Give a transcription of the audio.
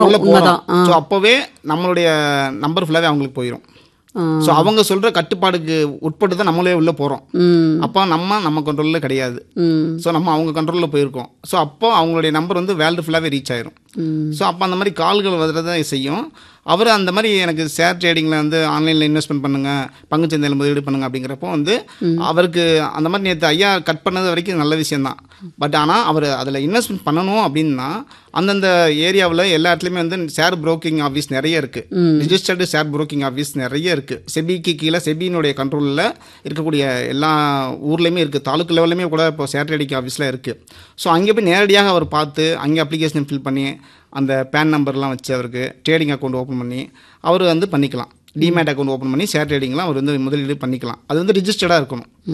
உள்ள போகிறோம் உண்மைதான். ஆ. ஸோ அப்போவே நம்மளுடைய நம்பர் ஃபுல்லாகவே அவங்களுக்கு போயிடும் ஆ. ஸோ அவங்க சொல்கிற கட்டுப்பாடுக்கு உட்பட்டு தான் நம்மளே உள்ளே போகிறோம் ம் அப்போ நம்ம நம்ம கண்ட்ரோலில் கிடையாது ம் ஸோ நம்ம அவங்க கண்ட்ரோலில் போயிருக்கோம் ஸோ அப்போ அவங்களுடைய நம்பர் வந்து வேர்ல்டு ஃபுல்லாகவே ரீச் ஆயிரும் ம் ஸோ அப்போ அந்த மாதிரி கால்கள் வரதை செய்யும் அவர் அந்த மாதிரி எனக்கு ஷேர் ட்ரேடிங்கில் வந்து ஆன்லைனில் இன்வெஸ்ட்மெண்ட் பண்ணுங்கள் பங்குச்சந்தையில் முதலீடு பண்ணுங்க அப்படிங்கிறப்போ வந்து அவருக்கு அந்த மாதிரி நேற்று ஐயா கட் பண்ணது வரைக்கும் நல்ல விஷயம்தான் பட் ஆனால் அவர் அதில் இன்வெஸ்ட்மெண்ட் பண்ணணும் அப்படின்னா அந்தந்த ஏரியாவில் எல்லா இடத்துலையுமே வந்து ஷேர் புரோக்கிங் ஆஃபீஸ் நிறைய இருக்குது ரிஜிஸ்டர்டு ஷேர் புரோக்கிங் ஆஃபீஸ் நிறைய இருக்குது செபிக்கு கீழே செபியினுடைய கண்ட்ரோலில் இருக்கக்கூடிய எல்லா ஊர்லேயுமே இருக்குது தாலுக்கு லெவல்லையுமே கூட இப்போ ஷேர் ட்ரேடிங் ஆஃபீஸில் இருக்குது ஸோ அங்கே போய் நேரடியாக அவர் பார்த்து அங்கே அப்ளிகேஷன் ஃபில் பண்ணி அந்த பேன் நம்பர்லாம் வச்சு அவருக்கு ட்ரேடிங் அக்கௌண்ட் ஓப்பன் பண்ணி அவர் வந்து பண்ணிக்கலாம் டிமேட் அக்கௌண்ட் ஓப்பன் பண்ணி ஷேர் ட்ரேடிங்லாம் அவர் வந்து முதலீடு பண்ணிக்கலாம் அது வந்து ரிஜிஸ்டர்டாக இருக்கணும்